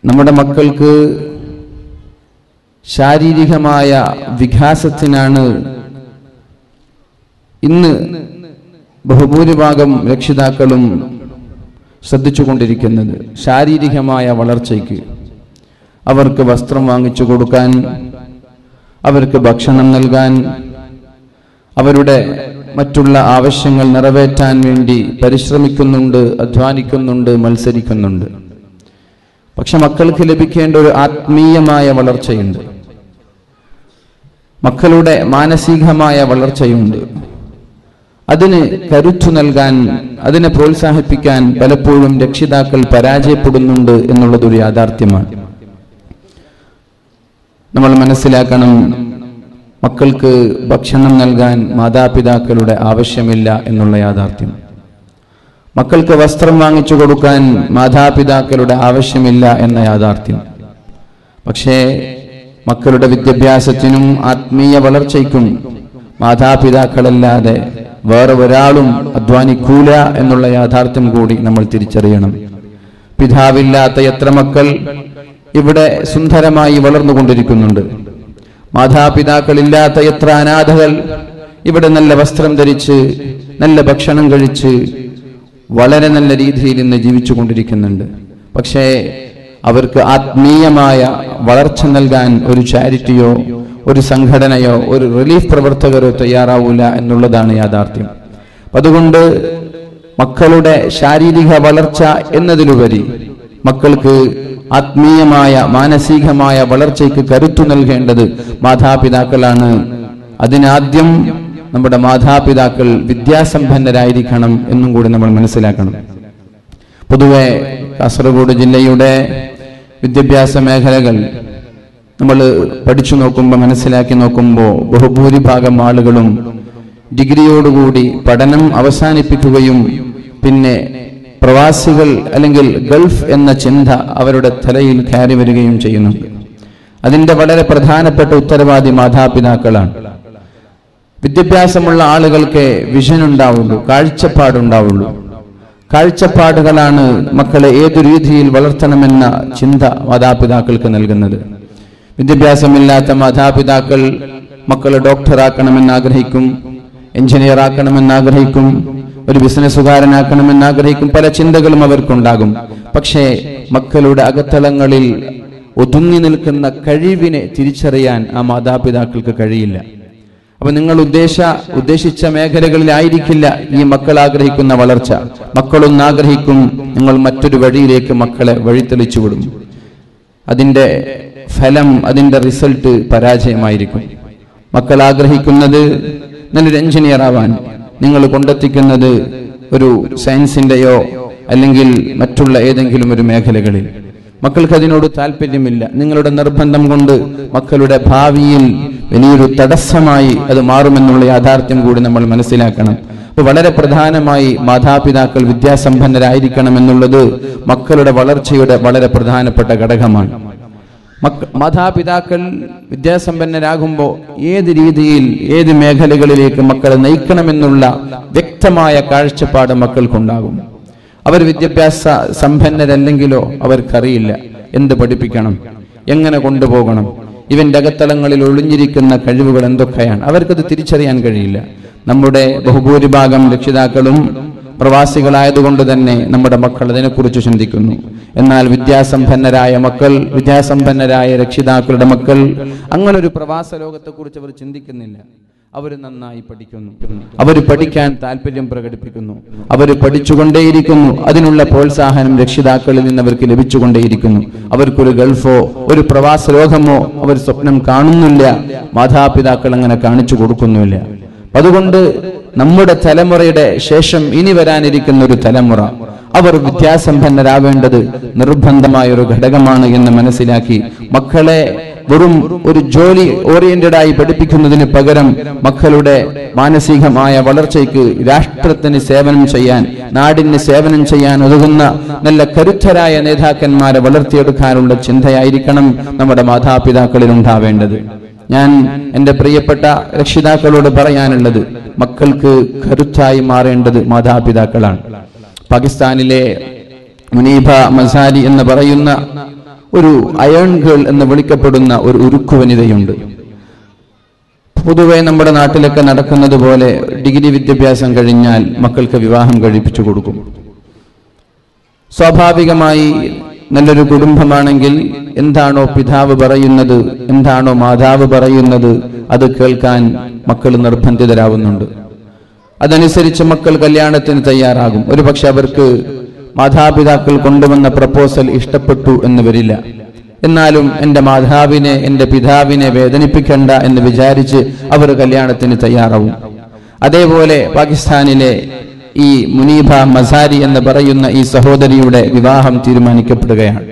നമ്മുടെ മക്കൾക്ക് ശാരീരികമായ വികാസത്തിനാണ് ഇന്ന് ബഹുഭൂരിഭാഗം രക്ഷിതാക്കളും ശ്രദ്ധിച്ചുകൊണ്ടിരിക്കുന്നത് ശാരീരികമായ വളർച്ചയ്ക്ക് അവർക്ക് വസ്ത്രം വാങ്ങിച്ചു കൊടുക്കാൻ അവർക്ക് ഭക്ഷണം നൽകാൻ അവരുടെ മറ്റുള്ള ആവശ്യങ്ങൾ നിറവേറ്റാൻ വേണ്ടി പരിശ്രമിക്കുന്നുണ്ട് അധ്വാനിക്കുന്നുണ്ട് മത്സരിക്കുന്നുണ്ട് പക്ഷെ മക്കൾക്ക് ലഭിക്കേണ്ട ഒരു ആത്മീയമായ വളർച്ചയുണ്ട് മക്കളുടെ മാനസികമായ വളർച്ചയുണ്ട് അതിന് കരുത്തു നൽകാൻ അതിനെ പ്രോത്സാഹിപ്പിക്കാൻ പലപ്പോഴും രക്ഷിതാക്കൾ പരാജയപ്പെടുന്നുണ്ട് എന്നുള്ളതൊരു യാഥാർത്ഥ്യമാണ് നമ്മൾ മനസ്സിലാക്കണം മക്കൾക്ക് ഭക്ഷണം നൽകാൻ മാതാപിതാക്കളുടെ ആവശ്യമില്ല എന്നുള്ള യാഥാർത്ഥ്യം മക്കൾക്ക് വസ്ത്രം വാങ്ങിച്ചു കൊടുക്കാൻ മാതാപിതാക്കളുടെ ആവശ്യമില്ല എന്ന യാഥാർത്ഥ്യം പക്ഷേ മക്കളുടെ വിദ്യാഭ്യാസത്തിനും ആത്മീയ വളർച്ചയ്ക്കും മാതാപിതാക്കളല്ലാതെ വേറെ ഒരാളും അധ്വാനിക്കൂല എന്നുള്ള യാഥാർത്ഥ്യം കൂടി നമ്മൾ തിരിച്ചറിയണം പിതാവില്ലാത്ത എത്ര മക്കൾ ഇവിടെ സുന്ദരമായി വളർന്നുകൊണ്ടിരിക്കുന്നുണ്ട് മാതാപിതാക്കളില്ലാത്ത എത്ര അനാഥകൾ ഇവിടെ നല്ല വസ്ത്രം ധരിച്ച് നല്ല ഭക്ഷണം കഴിച്ച് വളരെ നല്ല രീതിയിൽ ഇന്ന് ജീവിച്ചു കൊണ്ടിരിക്കുന്നുണ്ട് പക്ഷേ അവർക്ക് ആത്മീയമായ വളർച്ച നൽകാൻ ഒരു ചാരിറ്റിയോ ഒരു സംഘടനയോ ഒരു റിലീഫ് പ്രവർത്തകരോ തയ്യാറാവൂല എന്നുള്ളതാണ് യാഥാർത്ഥ്യം അതുകൊണ്ട് മക്കളുടെ ശാരീരിക വളർച്ച എന്നതിലുപരി മക്കൾക്ക് ആത്മീയമായ മാനസികമായ വളർച്ചയ്ക്ക് കരുത്തു നൽകേണ്ടത് മാതാപിതാക്കളാണ് അതിനാദ്യം നമ്മുടെ മാതാപിതാക്കൾ വിദ്യാസമ്പന്നരായിരിക്കണം എന്നും കൂടി നമ്മൾ മനസ്സിലാക്കണം പൊതുവെ കാസർഗോഡ് ജില്ലയുടെ വിദ്യാഭ്യാസ മേഖലകൾ നമ്മൾ പഠിച്ചു നോക്കുമ്പോൾ മനസ്സിലാക്കി നോക്കുമ്പോൾ ബഹുഭൂരിഭാഗം ആളുകളും ഡിഗ്രിയോടുകൂടി പഠനം അവസാനിപ്പിക്കുകയും പിന്നെ പ്രവാസികൾ അല്ലെങ്കിൽ ഗൾഫ് എന്ന ചിന്ത അവരുടെ തലയിൽ കയറി വരികയും ചെയ്യുന്നുണ്ട് അതിന്റെ വളരെ പ്രധാനപ്പെട്ട ഉത്തരവാദി മാതാപിതാക്കളാണ് വിദ്യാഭ്യാസമുള്ള ആളുകൾക്ക് വിഷൻ ഉണ്ടാവുള്ളൂ കാഴ്ചപ്പാടുണ്ടാവുള്ളൂ കാഴ്ചപ്പാടുകളാണ് മക്കളെ ഏതു രീതിയിൽ വളർത്തണമെന്ന ചിന്ത മാതാപിതാക്കൾക്ക് നൽകുന്നത് വിദ്യാഭ്യാസമില്ലാത്ത മാതാപിതാക്കൾ മക്കളെ ഡോക്ടറാക്കണമെന്ന് ആഗ്രഹിക്കും എഞ്ചിനീയർ ആക്കണമെന്ന് ആഗ്രഹിക്കും ഒരു ബിസിനസ്സുകാരനാക്കണമെന്ന് ആഗ്രഹിക്കും പല ചിന്തകളും അവർക്കുണ്ടാകും പക്ഷേ മക്കളുടെ അകത്തളങ്ങളിൽ ഒതുങ്ങി നിൽക്കുന്ന കഴിവിനെ തിരിച്ചറിയാൻ ആ മാതാപിതാക്കൾക്ക് കഴിയില്ല അപ്പൊ നിങ്ങൾ ഉദ്ദേശ ഉദ്ദേശിച്ച മേഖലകളിലായിരിക്കില്ല ഈ മക്കൾ ആഗ്രഹിക്കുന്ന വളർച്ച മക്കളൊന്ന് ആഗ്രഹിക്കും നിങ്ങൾ മറ്റൊരു വഴിയിലേക്ക് മക്കളെ വഴിതെളിച്ചു വിടും അതിന്റെ ഫലം അതിന്റെ റിസൾട്ട് പരാജയമായിരിക്കും മക്കൾ ആഗ്രഹിക്കുന്നത് നല്ലൊരു എഞ്ചിനീയർ ആവാൻ നിങ്ങൾ കൊണ്ടെത്തിക്കുന്നത് ഒരു സയൻസിന്റെയോ അല്ലെങ്കിൽ മറ്റുള്ള ഏതെങ്കിലും ഒരു മേഖലകളിൽ മക്കൾക്ക് അതിനോട് താല്പര്യമില്ല നിങ്ങളുടെ നിർബന്ധം കൊണ്ട് മക്കളുടെ ഭാവിയിൽ വലിയൊരു തടസ്സമായി അത് മാറുമെന്നുള്ള യാഥാർത്ഥ്യം കൂടി നമ്മൾ മനസ്സിലാക്കണം അപ്പൊ വളരെ പ്രധാനമായി മാതാപിതാക്കൾ വിദ്യാസമ്പന്നരായിരിക്കണം എന്നുള്ളത് മക്കളുടെ വളർച്ചയുടെ വളരെ പ്രധാനപ്പെട്ട ഘടകമാണ് മക്ക മാതാപിതാക്കൾ വിദ്യാസമ്പന്നരാകുമ്പോൾ ഏത് രീതിയിൽ ഏത് മേഖലകളിലേക്ക് മക്കളെ നയിക്കണമെന്നുള്ള വ്യക്തമായ കാഴ്ചപ്പാട് മക്കൾക്കുണ്ടാകും അവർ വിദ്യാഭ്യാസ സമ്പന്നരല്ലെങ്കിലോ അവർക്കറിയില്ല എന്ത് പഠിപ്പിക്കണം എങ്ങനെ കൊണ്ടുപോകണം ഇവന്റെ അകത്തളങ്ങളിൽ ഒളിഞ്ഞിരിക്കുന്ന കഴിവുകൾ എന്തൊക്കെയാണ് അവർക്കത് തിരിച്ചറിയാൻ കഴിയില്ല നമ്മുടെ ബഹുഭൂരിഭാഗം രക്ഷിതാക്കളും പ്രവാസികളായതുകൊണ്ട് തന്നെ നമ്മുടെ മക്കൾ അതിനെക്കുറിച്ച് ചിന്തിക്കുന്നു എന്നാൽ വിദ്യാസമ്പന്നരായ മക്കൾ വിദ്യാസമ്പന്നരായ രക്ഷിതാക്കളുടെ മക്കൾ അങ്ങനെ ഒരു പ്രവാസ ലോകത്തെക്കുറിച്ച് അവർ ചിന്തിക്കുന്നില്ല അവർ നന്നായി പഠിക്കുന്നു അവർ പഠിക്കാൻ താല്പര്യം പ്രകടിപ്പിക്കുന്നു അവർ പഠിച്ചുകൊണ്ടേയിരിക്കുന്നു അതിനുള്ള പ്രോത്സാഹനം രക്ഷിതാക്കളിൽ നിന്ന് അവർക്ക് ലഭിച്ചുകൊണ്ടേയിരിക്കുന്നു അവർക്കൊരു ഗൾഫോ ഒരു പ്രവാസ ലോകമോ അവർ സ്വപ്നം കാണുന്നില്ല മാതാപിതാക്കൾ അങ്ങനെ കാണിച്ചു കൊടുക്കുന്നുമില്ല അതുകൊണ്ട് നമ്മുടെ തലമുറയുടെ ശേഷം ഇനി വരാനിരിക്കുന്ന ഒരു തലമുറ അവർ വിദ്യാസമ്പന്നരാവേണ്ടത് നിർബന്ധമായ ഒരു ഘടകമാണ് എന്ന് മനസ്സിലാക്കി മക്കളെ വെറും ഒരു ജോലി ഓറിയന്റഡ് ആയി പഠിപ്പിക്കുന്നതിന് പകരം മക്കളുടെ മാനസികമായ വളർച്ചയ്ക്ക് രാഷ്ട്രത്തിന് സേവനം ചെയ്യാൻ നാടിന് സേവനം ചെയ്യാൻ ഒതുങ്ങുന്ന നല്ല കരുത്തരായ നേതാക്കന്മാരെ വളർത്തിയെടുക്കാനുള്ള ചിന്തയായിരിക്കണം നമ്മുടെ മാതാപിതാക്കളിൽ ഉണ്ടാവേണ്ടത് ഞാൻ എൻ്റെ പ്രിയപ്പെട്ട രക്ഷിതാക്കളോട് പറയാനുള്ളത് മക്കൾക്ക് കരുത്തായി മാറേണ്ടത് മാതാപിതാക്കളാണ് പാകിസ്ഥാനിലെ മുനീബ മസാരി എന്ന് പറയുന്ന ഒരു അയൺ ഗേൾ എന്ന് വിളിക്കപ്പെടുന്ന ഒരു ഉരുക്കു വനിതയുണ്ട് പൊതുവെ നമ്മുടെ നാട്ടിലൊക്കെ നടക്കുന്നത് പോലെ ഡിഗ്രി വിദ്യാഭ്യാസം കഴിഞ്ഞാൽ മക്കൾക്ക് വിവാഹം കഴിപ്പിച്ചു കൊടുക്കും സ്വാഭാവികമായി നല്ലൊരു കുടുംബമാണെങ്കിൽ എന്താണോ പിതാവ് പറയുന്നത് എന്താണോ മാതാവ് പറയുന്നത് അത് കേൾക്കാൻ മക്കൾ നിർബന്ധിതരാവുന്നുണ്ട് അതനുസരിച്ച് മക്കൾ കല്യാണത്തിന് തയ്യാറാകും ഒരുപക്ഷെ അവർക്ക് മാതാപിതാക്കൾ കൊണ്ടുവന്ന പ്രപ്പോസൽ ഇഷ്ടപ്പെട്ടു എന്ന് വരില്ല എന്നാലും എൻ്റെ മാതാവിനെ എൻ്റെ പിതാവിനെ വേദനിപ്പിക്കണ്ട എന്ന് വിചാരിച്ച് അവർ കല്യാണത്തിന് തയ്യാറാവും അതേപോലെ പാകിസ്ഥാനിലെ ഈ മുനീബ മസാരി എന്ന് പറയുന്ന ഈ സഹോദരിയുടെ വിവാഹം തീരുമാനിക്കപ്പെടുകയാണ്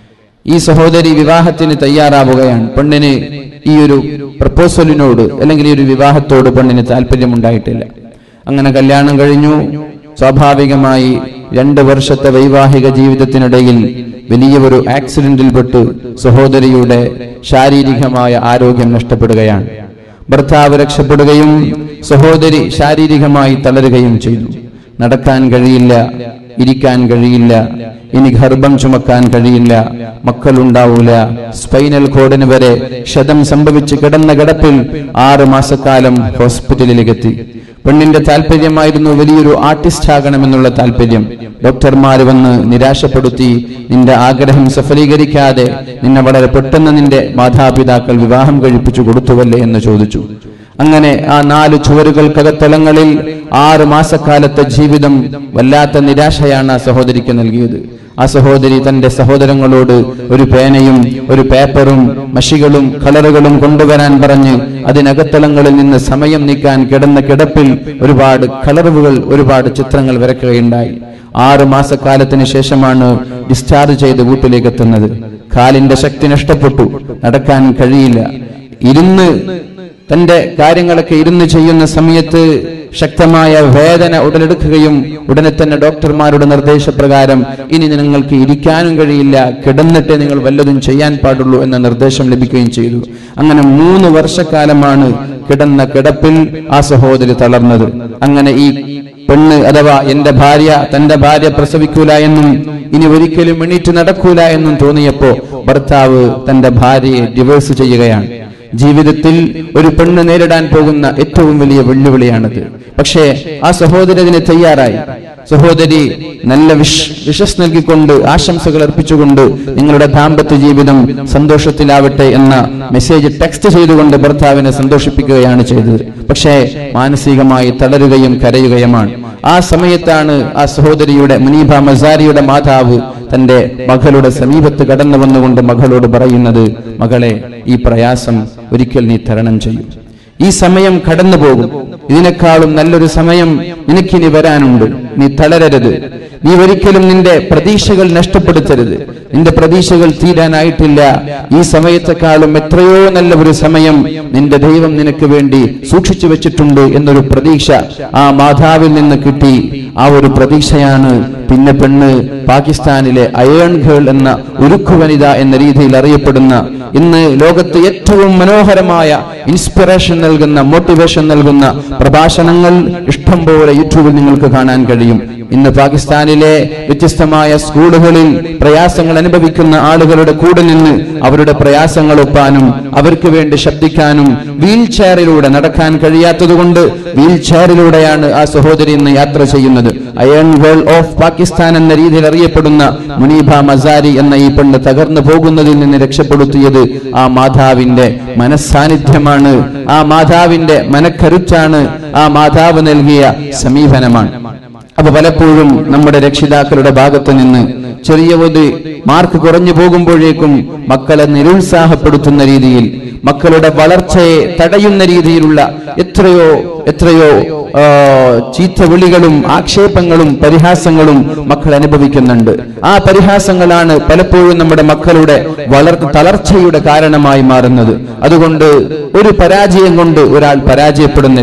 ഈ സഹോദരി വിവാഹത്തിന് തയ്യാറാവുകയാണ് പെണ്ണിന് ഈ ഒരു പ്രപ്പോസലിനോട് അല്ലെങ്കിൽ ഈ ഒരു വിവാഹത്തോട് പെണ്ണിന് താല്പര്യമുണ്ടായിട്ടില്ല അങ്ങനെ കല്യാണം കഴിഞ്ഞു സ്വാഭാവികമായി രണ്ട് വർഷത്തെ വൈവാഹിക ജീവിതത്തിനിടയിൽ വലിയ ഒരു ആക്സിഡന്റിൽപ്പെട്ട് സഹോദരിയുടെ ശാരീരികമായ ആരോഗ്യം നഷ്ടപ്പെടുകയാണ് ഭർത്താവ് രക്ഷപ്പെടുകയും സഹോദരി ശാരീരികമായി തളരുകയും ചെയ്തു നടക്കാൻ കഴിയില്ല ഇരിക്കാൻ കഴിയില്ല ഇനി ഗർഭം ചുമക്കാൻ കഴിയില്ല മക്കളുണ്ടാവൂല സ്പൈനൽ കോഡിന് വരെ ക്ഷതം സംഭവിച്ച് കിടന്ന കിടപ്പിൽ ആറ് മാസക്കാലം ഹോസ്പിറ്റലിലേക്ക് എത്തി പെണ്ണിന്റെ താല്പര്യമായിരുന്നു വലിയൊരു ആർട്ടിസ്റ്റ് ആകണമെന്നുള്ള താല്പര്യം ഡോക്ടർമാർ വന്ന് നിരാശപ്പെടുത്തി നിന്റെ ആഗ്രഹം സഫലീകരിക്കാതെ നിന്നെ വളരെ പെട്ടെന്ന് നിന്റെ മാതാപിതാക്കൾ വിവാഹം കഴിപ്പിച്ചു കൊടുത്തുവല്ലേ എന്ന് ചോദിച്ചു അങ്ങനെ ആ നാല് ചുവരുകൾക്കകത്തളങ്ങളിൽ ആറ് മാസക്കാലത്തെ ജീവിതം വല്ലാത്ത നിരാശയാണ് ആ സഹോദരിക്ക് നൽകിയത് ആ സഹോദരി തന്റെ സഹോദരങ്ങളോട് ഒരു പേനയും ഒരു പേപ്പറും മഷികളും കളറുകളും കൊണ്ടുവരാൻ പറഞ്ഞ് അതിനകത്തളങ്ങളിൽ നിന്ന് സമയം നീക്കാൻ കിടന്ന കിടപ്പിൽ ഒരുപാട് കളറുകൾ ഒരുപാട് ചിത്രങ്ങൾ വരയ്ക്കുകയുണ്ടായി ആറ് മാസക്കാലത്തിന് ശേഷമാണ് ഡിസ്ചാർജ് ചെയ്ത് വീട്ടിലേക്ക് എത്തുന്നത് കാലിന്റെ ശക്തി നഷ്ടപ്പെട്ടു നടക്കാൻ കഴിയില്ല ഇരുന്ന് തന്റെ കാര്യങ്ങളൊക്കെ ഇരുന്ന് ചെയ്യുന്ന സമയത്ത് ശക്തമായ വേദന ഉടലെടുക്കുകയും ഉടനെ തന്നെ ഡോക്ടർമാരുടെ നിർദ്ദേശപ്രകാരം ഇനി നിങ്ങൾക്ക് ഇരിക്കാനും കഴിയില്ല കിടന്നിട്ടേ നിങ്ങൾ വല്ലതും ചെയ്യാൻ പാടുള്ളൂ എന്ന നിർദ്ദേശം ലഭിക്കുകയും ചെയ്തു അങ്ങനെ മൂന്ന് വർഷക്കാലമാണ് കിടന്ന കിടപ്പിൽ ആ സഹോദരി തളർന്നത് അങ്ങനെ ഈ പെണ്ണ് അഥവാ എന്റെ ഭാര്യ തന്റെ ഭാര്യ പ്രസവിക്കൂല എന്നും ഇനി ഒരിക്കലും എണീറ്റ് നടക്കൂല എന്നും തോന്നിയപ്പോ ഭർത്താവ് തന്റെ ഭാര്യയെ ഡിവോഴ്സ് ചെയ്യുകയാണ് ജീവിതത്തിൽ ഒരു പെണ്ണ് നേരിടാൻ പോകുന്ന ഏറ്റവും വലിയ വെല്ലുവിളിയാണത് പക്ഷേ ആ സഹോദരി അതിന് തയ്യാറായി സഹോദരി നല്ല വിഷ് വിഷസ് നൽകിക്കൊണ്ട് ആശംസകൾ അർപ്പിച്ചുകൊണ്ട് നിങ്ങളുടെ ദാമ്പത്യ ജീവിതം സന്തോഷത്തിലാവട്ടെ എന്ന മെസ്സേജ് ടെക്സ്റ്റ് ചെയ്തുകൊണ്ട് ഭർത്താവിനെ സന്തോഷിപ്പിക്കുകയാണ് ചെയ്തത് പക്ഷേ മാനസികമായി തളരുകയും കരയുകയുമാണ് ആ സമയത്താണ് ആ സഹോദരിയുടെ മുനീബ മസാരിയുടെ മാതാവ് തന്റെ മകളുടെ സമീപത്ത് കടന്നു വന്നുകൊണ്ട് മകളോട് പറയുന്നത് മകളെ ഈ പ്രയാസം ഒരിക്കൽ നീ തരണം ചെയ്യും ഈ സമയം കടന്നു പോകും ഇതിനേക്കാളും നല്ലൊരു സമയം നിനക്കിനി വരാനുണ്ട് നീ തളരരുത് നീ ഒരിക്കലും നിന്റെ പ്രതീക്ഷകൾ നഷ്ടപ്പെടുത്തരുത് നിന്റെ പ്രതീക്ഷകൾ തീരാനായിട്ടില്ല ഈ സമയത്തെക്കാളും എത്രയോ നല്ല ഒരു സമയം നിന്റെ ദൈവം നിനക്ക് വേണ്ടി സൂക്ഷിച്ചു വെച്ചിട്ടുണ്ട് എന്നൊരു പ്രതീക്ഷ ആ മാതാവിൽ നിന്ന് കിട്ടി ആ ഒരു പ്രതീക്ഷയാണ് പിന്നെ പെണ്ണ് പാകിസ്ഥാനിലെ അയേൺ ഗേൾ എന്ന ഉരുക്കു വനിത എന്ന രീതിയിൽ അറിയപ്പെടുന്ന ഇന്ന് ലോകത്ത് ഏറ്റവും മനോഹരമായ ഇൻസ്പിറേഷൻ നൽകുന്ന മോട്ടിവേഷൻ നൽകുന്ന പ്രഭാഷണങ്ങൾ ഇഷ്ടം പോലെ യൂട്യൂബിൽ നിങ്ങൾക്ക് കാണാൻ കഴിയും ഇന്ന് പാകിസ്ഥാനിലെ വ്യത്യസ്തമായ സ്കൂളുകളിൽ പ്രയാസങ്ങൾ അനുഭവിക്കുന്ന ആളുകളുടെ കൂടെ നിന്ന് അവരുടെ പ്രയാസങ്ങൾ ഒപ്പാനും അവർക്ക് വേണ്ടി ശബ്ദിക്കാനും വീൽ ചെയറിലൂടെ നടക്കാൻ കഴിയാത്തതുകൊണ്ട് വീൽ ചെയറിലൂടെയാണ് ആ സഹോദരി ഇന്ന് യാത്ര ചെയ്യുന്നത് അയൺ വേൾ ഓഫ് പാകിസ്ഥാൻ എന്ന രീതിയിൽ അറിയപ്പെടുന്ന മുനീബ മസാരി എന്ന ഈ പെണ്ണ് തകർന്നു പോകുന്നതിൽ നിന്ന് രക്ഷപ്പെടുത്തിയത് ആ മാതാവിന്റെ മനസ്സാന്നിധ്യമാണ് ആ മാതാവിന്റെ മനക്കരുത്താണ് ആ മാതാവ് നൽകിയ സമീപനമാണ് അപ്പൊ പലപ്പോഴും നമ്മുടെ രക്ഷിതാക്കളുടെ ഭാഗത്ത് നിന്ന് ചെറിയ ഒരു മാർക്ക് കുറഞ്ഞു പോകുമ്പോഴേക്കും മക്കളെ നിരുത്സാഹപ്പെടുത്തുന്ന രീതിയിൽ മക്കളുടെ വളർച്ചയെ തടയുന്ന രീതിയിലുള്ള എത്രയോ എത്രയോ ആ, ചീത്തവിളികളും ആക്ഷേപങ്ങളും പരിഹാസങ്ങളും മക്കൾ അനുഭവിക്കുന്നുണ്ട് ആ പരിഹാസങ്ങളാണ് പലപ്പോഴും നമ്മുടെ മക്കളുടെ വളർ തളർച്ചയുടെ കാരണമായി മാറുന്നത് അതുകൊണ്ട് ഒരു പരാജയം കൊണ്ട് ഒരാൾ പരാജയപ്പെടുന്നില്ല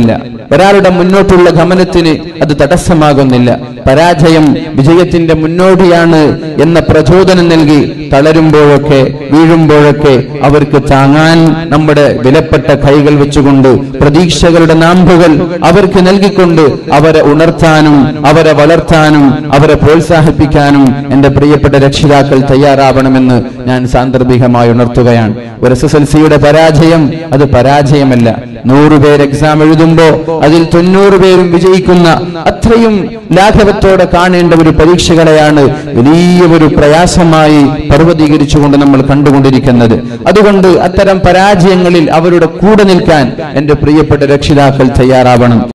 ഒരാളുടെ മുന്നോട്ടുള്ള ഗമനത്തിന് അത് തടസ്സമാകുന്നില്ല പരാജയം വിജയത്തിന്റെ മുന്നോടിയാണ് എന്ന പ്രചോദനം നൽകി തളരുമ്പോഴൊക്കെ വീഴുമ്പോഴൊക്കെ അവർക്ക് താങ്ങാൻ നമ്മുടെ വിലപ്പെട്ട കൈകൾ വെച്ചുകൊണ്ട് പ്രതീക്ഷകളുടെ നാമ്പുകൾ അവർക്ക് നൽകിക്കൊണ്ട് അവരെ ഉണർത്താനും അവരെ വളർത്താനും അവരെ പ്രോത്സാഹിപ്പിക്കാനും എന്റെ പ്രിയപ്പെട്ട രക്ഷിതാക്കൾ തയ്യാറാവണമെന്ന് ഞാൻ സാന്ദർഭികമായി ഉണർത്തുകയാണ് ഒരു എസ് എസ് എൽ സിയുടെ പരാജയം അത് പരാജയമല്ല നൂറുപേർ എക്സാം എഴുതുമ്പോ അതിൽ തൊണ്ണൂറ് പേരും വിജയിക്കുന്ന അത്രയും ലാഘവത്തോടെ കാണേണ്ട ഒരു പരീക്ഷകളെയാണ് വലിയ ഒരു പ്രയാസമായി പർവ്വതീകരിച്ചുകൊണ്ട് നമ്മൾ കണ്ടുകൊണ്ടിരിക്കുന്നത് അതുകൊണ്ട് അത്തരം പരാജയങ്ങളിൽ അവരുടെ കൂടെ നിൽക്കാൻ എന്റെ പ്രിയപ്പെട്ട രക്ഷിതാക്കൾ തയ്യാറാവണം